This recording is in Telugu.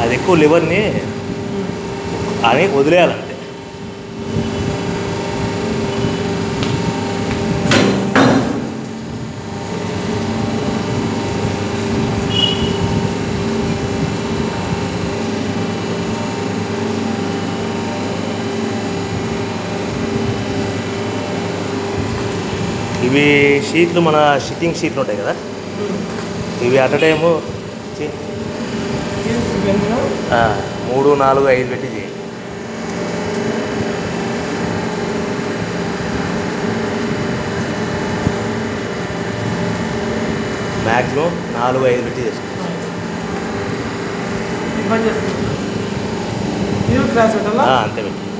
అది ఎక్కువ లివర్ని అని వదిలేయాలంటే ఇవి షీట్లు మన షిట్టింగ్ షీట్లు ఉంటాయి కదా ఇవి అట్ టైము చి- ఆ, మూడు నాలుగు ఐదు పెట్టి చేయండి మ్యాక్సిమం నాలుగు ఐదు పెట్టి చేసుకోండి ఇబ్బంది చేస్తుంది క్రాస్ పెట్టాలా ఆ, అంతే పెట్టి